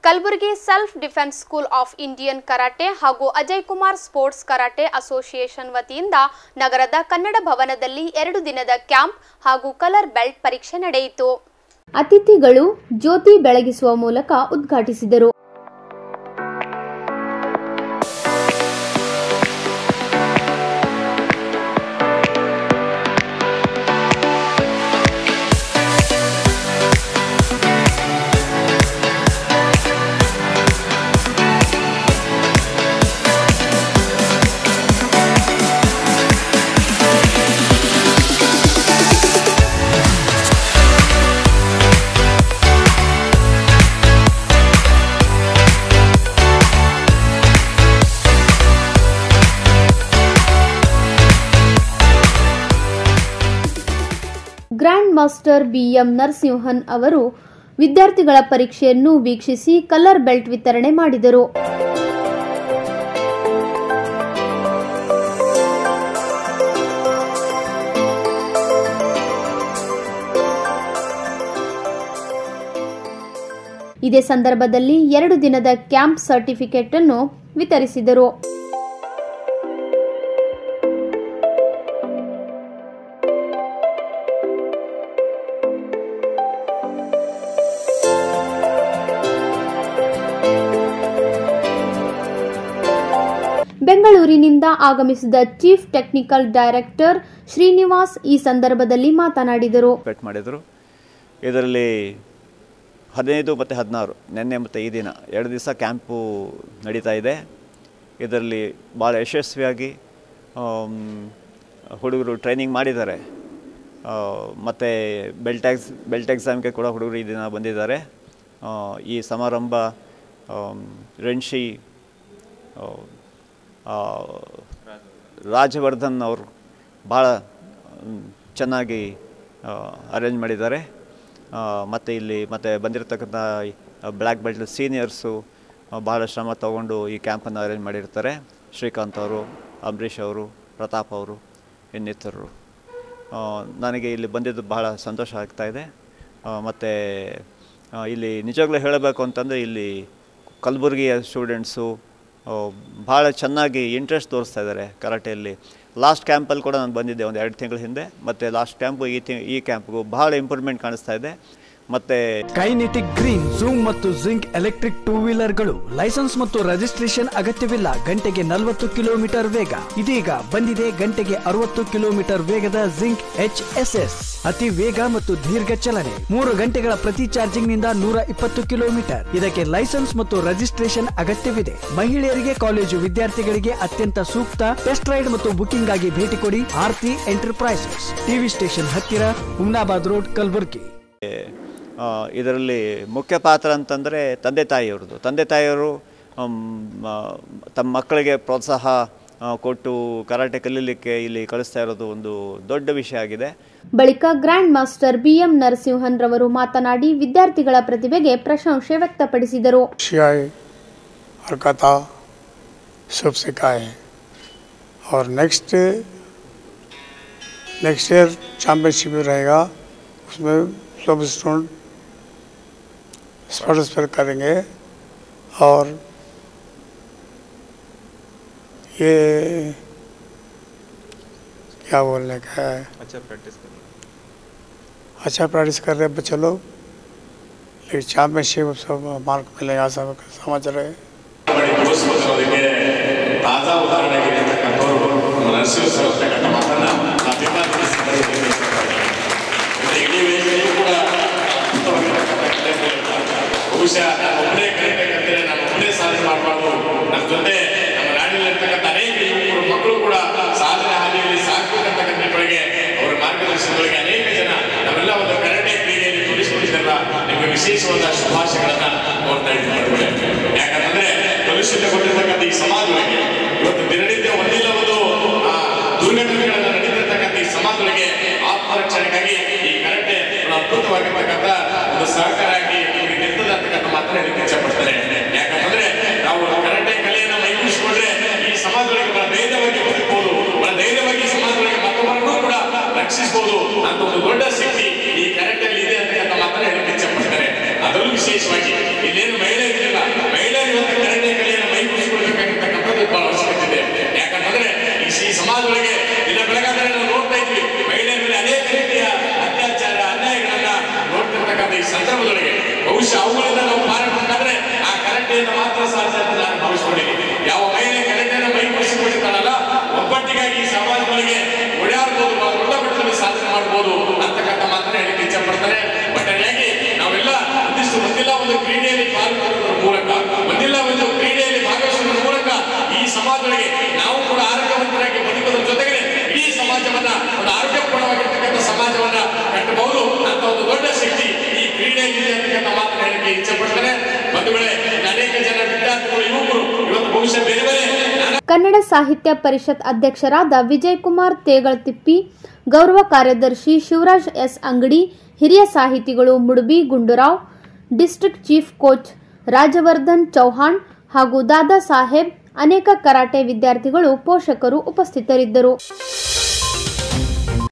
Kalaburagi self defence school of Indian karate ಹಾಗೂ Ajay Kumar sports karate association ವತಿಯಿಂದ ನಗರದ ಕನ್ನಡ ಭವನದಲ್ಲಿ ಎರಡು ದಿನದ ಕ್ಯಾಂಪ್ ಹಾಗೂ ಕಲರ್ ಬೆಲ್ಟ್ ಪರೀಕ್ಷೆ ನಡೆಯಿತು ಅತಿಥಿಗಳು ಜ್ಯೋತಿ ಬೆಳಗಿಸುವ ಮೂಲಕ ಉದ್ಘಾಟಿಸಿದರು ಗ್ರ್ಯಾಂಡ್ ಮಾಸ್ಟರ್ ಬಿಎಂ ನರಸಿಂಹನ್ ಅವರು ವಿದ್ಯಾರ್ಥಿಗಳ ಪರೀಕ್ಷೆಯನ್ನು ವೀಕ್ಷಿಸಿ ಕಲರ್ ಬೆಲ್ಟ್ ವಿತರಣೆ ಮಾಡಿದರು ಇದೇ ಸಂದರ್ಭದಲ್ಲಿ ಎರಡು ದಿನದ ಕ್ಯಾಂಪ್ ಸರ್ಟಿಫಿಕೇಟ್ ಅನ್ನು ವಿತರಿಸಿದರು ಬೆಂಗಳೂರಿನಿಂದ ಆಗಮಿಸಿದ ಚೀಫ್ ಟೆಕ್ನಿಕಲ್ ಡೈರೆಕ್ಟರ್ ಶ್ರೀನಿವಾಸ್ ಈ ಸಂದರ್ಭದಲ್ಲಿ ಮಾತನಾಡಿದರು ಪೆಟ್ ಮಾಡಿದರು ಇದರಲ್ಲಿ ಹದಿನೈದು ಮತ್ತು ಹದಿನಾರು ನಿನ್ನೆ ಮತ್ತು ಈ ದಿನ ಎರಡು ದಿವಸ ಕ್ಯಾಂಪು ನಡೀತಾ ಇದೆ ಇದರಲ್ಲಿ ಭಾಳ ಯಶಸ್ವಿಯಾಗಿ ಆಮ್, ಹುಡುಗರು ಟ್ರೈನಿಂಗ್ ಮಾಡಿದ್ದಾರೆ ಮತ್ತು ಬೆಲ್ಟ್ ಎಕ್ಸ್ ಬೆಲ್ಟ್ ಎಕ್ಸಾಮ್ಗೆ ಕೂಡ ಹುಡುಗರು ಈ ದಿನ ಬಂದಿದ್ದಾರೆ ಆ, ಈ ಸಮಾರಂಭ ಆಮ್, ರೆನ್ಶಿ ಆ, ಆ, ರಾಜವರ್ಧನ್ ಅವರು ಭಾಳ ಮ್, ಚೆನ್ನಾಗಿ ಅರೇಂಜ್ ಮಾಡಿದ್ದಾರೆ ಮತ್ತು ಇಲ್ಲಿ ಮತ್ತು ಬಂದಿರತಕ್ಕಂಥ ಬ್ಲ್ಯಾಕ್ ಬೆಲ್ಟ್ ಸೀನಿಯರ್ಸು ಭಾಳ ಶ್ರಮ ತಗೊಂಡು ಈ ಕ್ಯಾಂಪನ್ನು ಅರೇಂಜ್ ಮಾಡಿರ್ತಾರೆ ಶ್ರೀಕಾಂತ್ ಅವರು ಅಂಬರೀಷ್ ಅವರು ಪ್ರತಾಪ್ ಅವರು ಇನ್ನಿತರರು ಆ, ನನಗೆ ಇಲ್ಲಿ ಬಂದಿದ್ದು ಬಹಳ ಸಂತೋಷ ಆಗ್ತಾ ಇದೆ ಮತ್ತು ಇಲ್ಲಿ ನಿಜವಾಗ್ಲೂ ಹೇಳಬೇಕು ಅಂತಂದರೆ ಇಲ್ಲಿ ಕಲಬುರಗಿಯ ಸ್ಟೂಡೆಂಟ್ಸು ಭಾಳ ಚೆನ್ನಾಗಿ ಇಂಟ್ರೆಸ್ಟ್ ತೋರಿಸ್ತಾ ಇದ್ದಾರೆ ಕರಾಟೆಯಲ್ಲಿ ಲಾಸ್ಟ್ ಕ್ಯಾಂಪಲ್ಲಿ ಕೂಡ ನಾನು ಬಂದಿದ್ದೆ ಒಂದು ಎರಡು ತಿಂಗಳ ಹಿಂದೆ ಮತ್ತು ಲಾಸ್ಟ್ ಕ್ಯಾಂಪು ಈ ತಿ ಈ ಕ್ಯಾಂಪ್ಗೂ ಭಾಳ ಇಂಪ್ರೂವ್ಮೆಂಟ್ ಕಾಣಿಸ್ತಾ ಇದೆ ಮತ್ತು ಕೈನೆಟಿಕ್ ಗ್ರೀನ್ ಝೂಮ್ ಮತ್ತು ಜಿಂಕ್ ಎಲೆಕ್ಟ್ರಿಕ್ ಟೂ ವೀಲರ್ಗಳು ಲೈಸೆನ್ಸ್ ಮತ್ತು ರಿಜಿಸ್ಟ್ರೇಷನ್ ಅಗತ್ಯವಿಲ್ಲ ಗಂಟೆಗೆ ನಲವತ್ತು ಕಿಲೋಮೀಟರ್ ವೇಗ ಇದೀಗ ಬಂದಿದೆ ಗಂಟೆಗೆ ಅರವತ್ತು ಕಿಲೋಮೀಟರ್ ವೇಗದ ಜಿಂಕ್ ಎಚ್ ಎಸ್ ಎಸ್ ಅತಿ ವೇಗ ಮತ್ತು ದೀರ್ಘ ಚಲನೆ ಮೂರು ಗಂಟೆಗಳ ಪ್ರತಿ ಚಾರ್ಜಿಂಗ್ ನಿಂದ ನೂರ ಇಪ್ಪತ್ತು ಕಿಲೋಮೀಟರ್ ಇದಕ್ಕೆ ಲೈಸೆನ್ಸ್ ಮತ್ತು ರಿಜಿಸ್ಟ್ರೇಷನ್ ಅಗತ್ಯವಿದೆ ಮಹಿಳೆಯರಿಗೆ ಕಾಲೇಜು ವಿದ್ಯಾರ್ಥಿಗಳಿಗೆ ಅತ್ಯಂತ ಸೂಕ್ತ ಟೆಸ್ಟ್ ರೈಡ್ ಮತ್ತು ಬುಕಿಂಗ್ ಆಗಿ ಭೇಟಿ ಕೊಡಿ ಆರ್ತಿ ಎಂಟರ್ಪ್ರೈಸಸ್ ಟಿವಿ ಸ್ಟೇಷನ್ ಹತ್ತಿರ ಹುಮ್ನಾಬಾದ್ ರೋಡ್ ಕಲಬುರ್ಗಿ ಆ, ಇದರಲ್ಲಿ ಮುಖ್ಯ ಪಾತ್ರ ಅಂತಂದರೆ ತಂದೆ ತಾಯಿಯವ್ರದ್ದು ತಂದೆ ತಾಯಿಯವರು ಆಮ್, ಆ, ತಮ್ಮ ಮಕ್ಕಳಿಗೆ ಪ್ರೋತ್ಸಾಹ ಆ, ಕೊಟ್ಟು ಕರಾಟೆ ಕಲೀಲಿಕ್ಕೆ ಇಲ್ಲಿ ಕಳಿಸ್ತಾ ಇರೋದು ಒಂದು ದೊಡ್ಡ ವಿಷಯ ಆಗಿದೆ ಬಳಿಕ ಗ್ರ್ಯಾಂಡ್ ಮಾಸ್ಟರ್ ಬಿಎಂ ನರಸಿಂಹನ್ ರವರು ಮಾತನಾಡಿ ವಿದ್ಯಾರ್ಥಿಗಳ ಪ್ರತಿಭೆಗೆ ಪ್ರಶಂಸೆ ವ್ಯಕ್ತಪಡಿಸಿದರು शियाए और कथा सब सिखाए हैं और नेक्स्ट नेक्स्ट ईयर चैम्पियनशिप भी रहेगा उसमें सब स्टूडेंट पार्टिसिपेट करेंगे और ये क्या बोलने का है अच्छा प्रैक्टिस कर अच्छा प्रैक्टिस कर रहे हैं बच्चे लोग लेकिन चैम्पियनशिप सब मार्क मिलेगा सब समझ रहे हैं ಮಾಡಿ ತೋರಿಸ್ಬೋದಕ್ಕೆ ತಾಜಾ ಉದಾಹರಣೆಗಿರ್ತಕ್ಕಂಥವ್ರು ನಮ್ಮ ನರಸಿಂಹ ಸರ್ ಅಂತಕ್ಕಂಥ ಮಾತನ್ನ ನಾವು ಅಭಿಮಾನಿಗೆ ಸಂದರ್ಭದಲ್ಲಿ ಇಷ್ಟಪಡ್ತೀನಿ. ಮತ್ತೆ ಇಡೀ ವೇದಿಕೆಯೂ ಕೂಡ ಅದ್ಭುತವಾಗಿರ್ತಕ್ಕಂಥ ಕಲೆಗಳು ಇರ್ತಾರೆ. ಬಹುಶಃ ನಾನು ಒಬ್ಬನೇ ಕಲಿಬೇಕಂದ್ರೆ ನಾನು ಒಬ್ಬನೇ ಸಾಧನೆ ಮಾಡಬಾರ್ದು ನನ್ನ ಜೊತೆ ನಮ್ಮ ನಾಡಿನಲ್ಲಿರ್ತಕ್ಕಂಥ ಅನೇಕ ಯುವಕರು ಮಕ್ಕಳು ಕೂಡ ಸಾಧನೆ ಹಾದಿಯಲ್ಲಿ ಸಾಗಬೇಕಂತಕ್ಕಂಥ ನಿಟ್ಟಿನೊಳಗೆ ಅವರ ಮಾರ್ಗದರ್ಶನದೊಳಗೆ ಅನೇಕ ಜನ ನಾವೆಲ್ಲ ಒಂದು ಕರಾಟೆ ಕ್ರೀಡೆಯಲ್ಲಿ ತೊಡಗಿಸಿಕೊಂಡಿದ್ದೆಲ್ಲ ನಿಮಗೆ ವಿಶೇಷವಾದ ಶುಭಾಶಯಗಳನ್ನ ಕೋರ್ತಾ ಇದ್ದೀನಿ ಯಾಕಂತಂದ್ರೆ ಕಲುಷಿತಗೊಂಡಿರ್ತಕ್ಕಂಥ ಈ ಸಮಾಜದೊಳಗೆ ಇವತ್ತು ದಿನನಿತ್ಯ ಒಂದಿಲ್ಲ ಒಂದು ಆ, ದುರ್ಘಟನೆಗಳನ್ನ ನಡೀತಿರ್ತಕ್ಕಂಥ ಈ ಸಮಾಜದೊಳಗೆ ಆತ್ಮರಕ್ಷಣೆಗಾಗಿ ಈ ಕರಾಟೆ ಒಂದು ಅದ್ಭುತವಾಗಿರ್ತಕ್ಕಂಥ ಒಂದು ಸಹಕಾರ ಆಗಿ ನಿಮಗೆ ನಿರ್ತದೆ ಅಂತಕ್ಕಂಥ ಮಾತನ್ನ ಹೇಳಲಿಕ್ಕೆ ಇಚ್ಛಪಡ್ತಾರೆ ಯಾಕಂತಂದ್ರೆ ನಾವು ಕರಾಟೆ ಕಲೆಯನ್ನ ಮೈಗೂಡಿಸಿಕೊಂಡ್ರೆ ಈ ಸಮಾಜದೊಳಗೆ ಬಹಳ ಧೈರ್ಯವಾಗಿ ಬದುಕಬಹುದು ಬಹಳ ಧೈರ್ಯವಾಗಿ ಈ ಸಮಾಜದೊಳಗೆ ಮತ್ತೊಬ್ಬರನ್ನು ಕೂಡ ರಕ್ಷಿಸಬಹುದು ಅಂತ ಒಂದು ದೊಡ್ಡ ಶಕ್ತಿ ಈ ಕರಾಟೆಯಲ್ಲಿ ಇದೆ ಅಂತಕ್ಕಂಥ ಮಾತನ್ನ ಹೇಳಲಿಕ್ಕೆ ಇಚ್ಛಪಡ್ತಾರೆ ಅದರಲ್ಲೂ ವಿಶೇಷವಾಗಿ ಇಲ್ಲೇನು ಮಹಿಳೆ ಇರಲಿಲ್ಲ ಬಹುಶಃ ಅವುಗಳಿಂದ ನಾವು ಪಾರಾಗಬೇಕಾದ್ರೆ ಆ ಕರೆಂಟಿಯಿಂದ ಮಾತ್ರ ಸಾಧ್ಯ ಅಂತ ನಾನು ಭಾವಿಸ್ಕೊಂಡಿದ್ದೀನಿ ಯಾವ ಮಹಿಳೆ ಕರೆಂಟನ್ನು ಮೈಗೂಡಿಸಿಕೊಂಡಿದ್ದಾಳಲ್ಲ ಒಬ್ಬಟ್ಟಿಗಾಗಿ ಈ ಸಮಾಜಗಳಿಗೆ ಓಡಾಡ್ಬೋದು ಬಹಳ ದೊಡ್ಡ ಮಟ್ಟದಲ್ಲಿ ಸಾಧನೆ ಮಾಡ್ಬೋದು ಅಂತಕ್ಕಂಥ ಮಾತನ್ನ ಹೇಳಿಕ್ಕೆ ಇಚ್ಛೆ ಪಡ್ತಾರೆ ಒಟ್ಟಾರೆಯಾಗಿ ನಾವೆಲ್ಲ ಒಂದಿಷ್ಟು ಒಂದಿಲ್ಲ ಒಂದು ಕ್ರೀಡೆಯಲ್ಲಿ ಪಾಲ್ಗೊಳ್ಳುವುದರ ಮೂಲಕ ಒಂದಿಲ್ಲ ಒಂದು ಕ್ರೀಡೆಯಲ್ಲಿ ಭಾಗವಹಿಸುವುದರ ಮೂಲಕ ಈ ಸಮಾಜಗಳಿಗೆ ನಾವು ಕೂಡ ಆರೋಗ್ಯವಂತರಾಗಿ ಬದುಕೋದ್ರ ಜೊತೆಗೆ ಇಡೀ ಸಮಾಜವನ್ನ ಒಂದು ಆರೋಗ್ಯಪೂರ್ಣವಾಗಿರ್ತಕ್ಕಂಥ ಸಮಾಜವನ್ನ ಕಟ್ಟಬಹುದು ಅಂತ ಒಂದು ದೊಡ್ಡ ಶಕ್ತಿ ಈ ಕ್ರೀಡೆಗಿದೆ ಅಂತಕ್ಕಂಥ ಮಾತನ್ನ ಹೇಳಿಕೆ ಇಚ್ಛೆ ಪಡ್ತಾರೆ ಬಂಧುಗಳೇ ಅನೇಕ ಜನ ವಿದ್ಯಾರ್ಥಿಗಳು ಯುವಕರು ಇವತ್ತು ಬಹುಶಃ ಬೇರೆ ಬೇರೆ ನಾನಾ ಕನ್ನಡ ಸಾಹಿತ್ಯ ಪರಿಷತ್ ಅಧ್ಯಕ್ಷರಾದ ವಿಜಯ್ ಕುಮಾರ್ ತೇಗಳತಿಪ್ಪಿ ಗೌರವ ಕಾರ್ಯದರ್ಶಿ ಶಿವರಾಜ್ ಎಸ್ ಅಂಗಡಿ ಹಿರಿಯ ಸಾಹಿತಿಗಳು Mudubi Gundurao district chief coach Rajavardhan Chauhan ಹಾಗೂ ದಾದಾ ಸಾಹೇಬ್ ಅನೇಕ ಕರಾಟೆ ವಿದ್ಯಾರ್ಥಿಗಳು ಪೋಷಕರು ಉಪಸ್ಥಿತರಿದ್ದರು